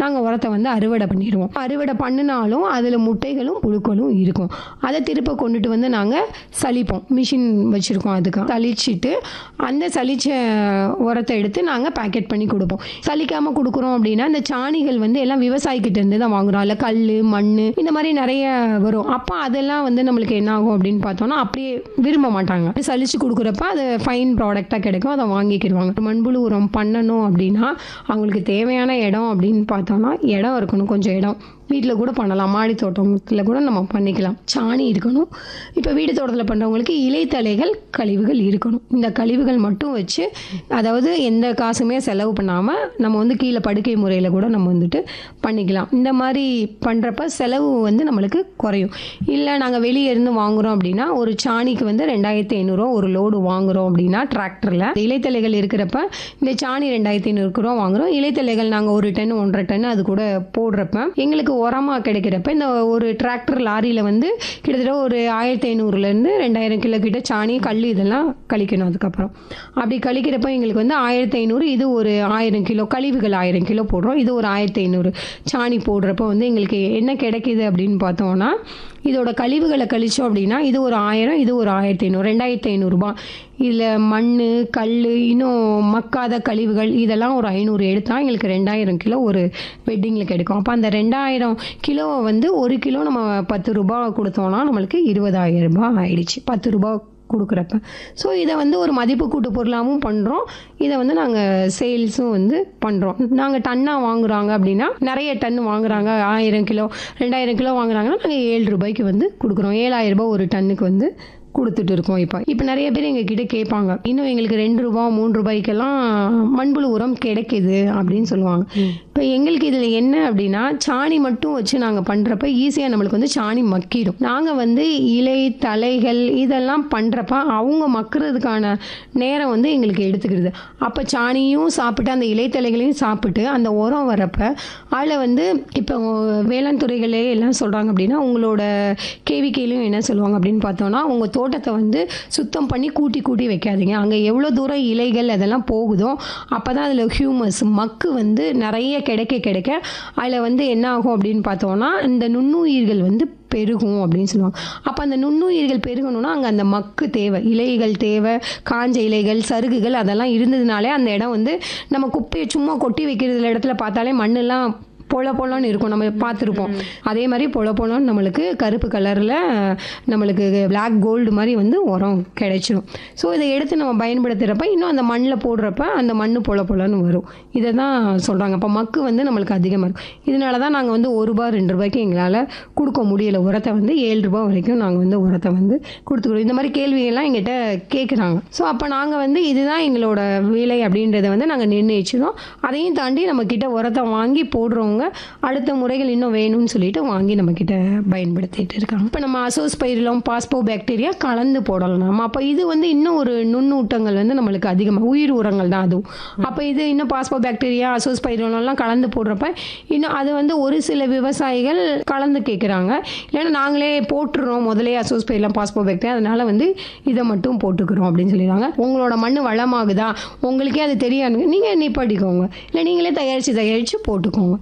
நாங்கள் உரத்தை வந்து அறுவடை பண்ணிடுவோம் அறுவடை பண்ணினாலும் அதில் முட்டைகளும் புழுக்களும் இருக்கும் அதை திருப்ப கொண்டுட்டு வந்து நாங்கள் சலிப்போம் மிஷின் வச்சுருக்கோம் அதுக்கு சலிச்சிட்டு அந்த சலிச்ச உரத்தை எடுத்து நாங்கள் பேக்கெட் பண்ணி கொடுப்போம் சலிக்காமல் கொடுக்குறோம் அப்படின்னா இந்த சாணிகள் வந்து எல்லாம் விவசாயிக்கிட்ட இருந்து தான் வாங்குறோம் அதில் கல் மண் இந்த மாதிரி நிறைய வரும் அப்போ அதெல்லாம் வந்து நம்மளுக்கு என்ன ஆகும் அப்படின்னு பார்த்தோம்னா அப்படியே விரும்ப மாட்டாங்க சலிச்சு கொடுக்குறப்ப அது ஃபைன் ப்ராடக்டாக கிடைக்கும் அதை வாங்கிக்கிடுவாங்க மண்புழு உரம் பண்ணணும் அப்படின்னா அவங்களுக்கு தேவையான இடம் அப்படின்னு பார்த்தோம்னா இடம் இருக்கணும் கொஞ்சம் இடம் வீட்டில் கூட பண்ணலாம் மாடி தோட்டத்தில் கூட நம்ம பண்ணிக்கலாம் சாணி இருக்கணும் இப்போ வீடு தோட்டத்தில் பண்ணுறவங்களுக்கு இலைத்தலைகள் கழிவுகள் இருக்கணும் இந்த கழிவுகள் மட்டும் வச்சு அதாவது எந்த காசுமே செலவு பண்ணாமல் நம்ம வந்து கீழே படுக்கை முறையில் கூட நம்ம வந்துட்டு பண்ணிக்கலாம் இந்த மாதிரி பண்ணுறப்ப செலவு வந்து நம்மளுக்கு குறையும் இல்லை நாங்கள் வெளியே இருந்து வாங்குறோம் அப்படின்னா ஒரு சாணிக்கு வந்து ரெண்டாயிரத்தி ஐநூறுரூவா ஒரு லோடு வாங்குறோம் அப்படின்னா டிராக்டரில் இலைத்தலைகள் இருக்கிறப்ப இந்த சாணி ரெண்டாயிரத்தி ஐநூறு ரூபா வாங்குறோம் இலைத்தலைகள் நாங்கள் ஒரு டன் ஒன்றரை டன் அது கூட போடுறப்ப எங்களுக்கு உரமாக கிடைக்கிறப்ப இந்த ஒரு டிராக்டர் லாரியில் வந்து கிட்டத்தட்ட ஒரு ஆயிரத்தி ஐநூறுலேருந்து ரெண்டாயிரம் கிலோ கிட்ட சாணி கல் இதெல்லாம் கழிக்கணும் அதுக்கப்புறம் அப்படி கழிக்கிறப்ப எங்களுக்கு வந்து ஆயிரத்தி ஐநூறு இது ஒரு ஆயிரம் கிலோ கழிவுகள் ஆயிரம் கிலோ போடுறோம் இது ஒரு ஆயிரத்தி ஐநூறு சாணி போடுறப்ப வந்து எங்களுக்கு என்ன கிடைக்கிது அப்படின்னு பார்த்தோம்னா இதோட கழிவுகளை கழிச்சோம் அப்படின்னா இது ஒரு ஆயிரம் இது ஒரு ஆயிரத்தி ஐநூறு ரெண்டாயிரத்தி ஐநூறுரூபா இதில் மண் கல் இன்னும் மக்காத கழிவுகள் இதெல்லாம் ஒரு ஐநூறு எடுத்தால் எங்களுக்கு ரெண்டாயிரம் கிலோ ஒரு வெட்டிங்கில் கிடைக்கும் அப்போ அந்த ரெண்டாயிரம் கிலோவை வந்து ஒரு கிலோ நம்ம பத்து ரூபா கொடுத்தோம்னா நம்மளுக்கு இருபதாயிரம் ரூபாய் ஆயிடுச்சு பத்து ரூபா கொடுக்குறப்ப ஸோ இதை வந்து ஒரு மதிப்பு கூட்டு பொருளாகவும் பண்ணுறோம் இதை வந்து நாங்கள் சேல்ஸும் வந்து பண்ணுறோம் நாங்கள் டன்னாக வாங்குறாங்க அப்படின்னா நிறைய டன் வாங்குறாங்க ஆயிரம் கிலோ ரெண்டாயிரம் கிலோ வாங்குறாங்கன்னா நாங்கள் ஏழு ரூபாய்க்கு வந்து கொடுக்குறோம் ஏழாயிரம் ரூபாய் ஒரு டன்னுக்கு வந்து கொடுத்துட்டு இருக்கோம் இப்போ இப்போ நிறைய பேர் எங்கள் கிட்ட கேட்பாங்க இன்னும் எங்களுக்கு ரெண்டு ரூபா மூணு ரூபாய்க்கெல்லாம் மண்புழு உரம் கிடைக்குது அப்படின்னு சொல்லுவாங்க இப்போ எங்களுக்கு இதில் என்ன அப்படின்னா சாணி மட்டும் வச்சு நாங்கள் பண்ணுறப்ப ஈஸியாக நம்மளுக்கு வந்து சாணி மக்கிடும் நாங்கள் வந்து இலை தலைகள் இதெல்லாம் பண்ணுறப்ப அவங்க மக்கிறதுக்கான நேரம் வந்து எங்களுக்கு எடுத்துக்கிடுது அப்போ சாணியும் சாப்பிட்டு அந்த இலைத்தலைகளையும் சாப்பிட்டு அந்த உரம் வரப்ப அதில் வந்து இப்போ வேளாண் துறைகளே எல்லாம் சொல்கிறாங்க அப்படின்னா உங்களோட கேவிக்கையிலையும் என்ன சொல்லுவாங்க அப்படின்னு பார்த்தோன்னா உங்கள் தோட்டத்தை வந்து சுத்தம் பண்ணி கூட்டி கூட்டி வைக்காதீங்க அங்கே எவ்வளோ தூரம் இலைகள் அதெல்லாம் போகுதோ அப்போ தான் அதில் ஹியூமஸ் மக்கு வந்து நிறைய கிடைக்க கிடைக்க அதில் வந்து என்ன ஆகும் அப்படின்னு பார்த்தோன்னா இந்த நுண்ணுயிர்கள் வந்து பெருகும் அப்படின்னு சொல்லுவாங்க அப்போ அந்த நுண்ணுயிர்கள் பெருகணும்னா அங்கே அந்த மக்கு தேவை இலைகள் தேவை காஞ்ச இலைகள் சருகுகள் அதெல்லாம் இருந்ததுனாலே அந்த இடம் வந்து நம்ம குப்பையை சும்மா கொட்டி வைக்கிறது இடத்துல பார்த்தாலே மண்ணெல்லாம் பொல பொலன்னு இருக்கும் நம்ம பார்த்துருப்போம் அதே மாதிரி பொல பொலன்னு நம்மளுக்கு கருப்பு கலரில் நம்மளுக்கு பிளாக் கோல்டு மாதிரி வந்து உரம் கிடைச்சிரும் ஸோ இதை எடுத்து நம்ம பயன்படுத்துகிறப்ப இன்னும் அந்த மண்ணில் போடுறப்ப அந்த மண் பொல பொலன்னு வரும் இதை தான் சொல்கிறாங்க அப்போ மக்கு வந்து நம்மளுக்கு அதிகமாக இருக்கும் இதனால தான் நாங்கள் வந்து ஒரு ரூபா ரெண்டு ரூபாய்க்கு எங்களால் கொடுக்க முடியல உரத்தை வந்து ஏழு ரூபாய் வரைக்கும் நாங்கள் வந்து உரத்தை வந்து கொடுத்துக்கிறோம் இந்த மாதிரி கேள்வியெல்லாம் எங்கிட்ட கேட்குறாங்க ஸோ அப்போ நாங்கள் வந்து இதுதான் எங்களோட விலை அப்படின்றத வந்து நாங்கள் நிர்ணயிச்சிடும் அதையும் தாண்டி நம்ம கிட்ட உரத்தை வாங்கி போடுறவங்க அடுத்த முறைகள் இன்னும் வேணும்னு சொல்லிட்டு வாங்கி நம்ம கிட்ட பயன்படுத்திட்டு இருக்காங்க இப்போ நம்ம அசோஸ் பயிரிலும் பாஸ்போ பாக்டீரியா கலந்து போடலாம் நம்ம அப்போ இது வந்து இன்னும் ஒரு நுண்ணூட்டங்கள் வந்து நம்மளுக்கு அதிகமாக உயிர் உரங்கள் தான் அதுவும் அப்போ இது இன்னும் பாஸ்போ பாக்டீரியா அசோஸ் பயிரிலம்லாம் கலந்து போடுறப்ப இன்னும் அது வந்து ஒரு சில விவசாயிகள் கலந்து கேட்குறாங்க இல்லைன்னா நாங்களே போட்டுறோம் முதலே அசோஸ் பயிரெலாம் பாஸ்போ பாக்டீரியா அதனால வந்து இதை மட்டும் போட்டுக்கிறோம் அப்படின்னு சொல்லிடுறாங்க உங்களோட மண் வளமாகுதா உங்களுக்கே அது தெரியாது நீங்கள் நிப்பாட்டிக்கோங்க இல்லை நீங்களே தயாரித்து தயாரித்து போட்டுக்கோங்க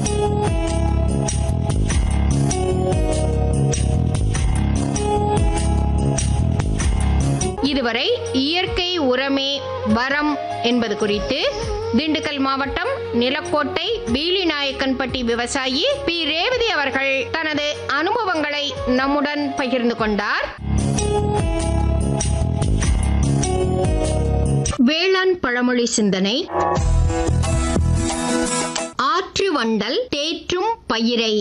இதுவரை இயற்கை உரமே வரம் என்பது குறித்து திண்டுக்கல் மாவட்டம் நிலக்கோட்டை பீலிநாயக்கன்பட்டி விவசாயி பி ரேவதி அவர்கள் தனது அனுபவங்களை நம்முடன் பகிர்ந்து கொண்டார் வேளாண் பழமொழி சிந்தனை ஆற்று வண்டல் தேற்றும் பயிரை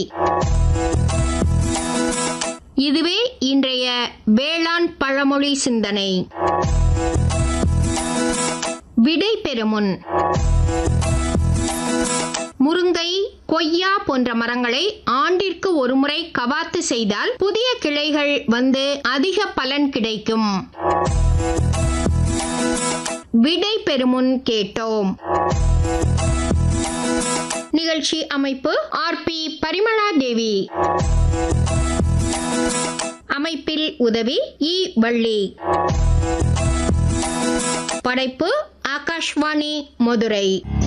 இதுவே இன்றைய வேளாண் பழமொழி சிந்தனை விடை பெறுமுன் முருங்கை கொய்யா போன்ற மரங்களை ஆண்டிற்கு ஒருமுறை கவாத்து செய்தால் புதிய கிளைகள் வந்து அதிக பலன் கிடைக்கும் விடை பெறுமுன் கேட்டோம் நிகழ்ச்சி அமைப்பு ஆர் பி பரிமளா தேவி அமைப்பில் உதவி இ வள்ளி படைப்பு ஆகாஷ்வாணி மதுரை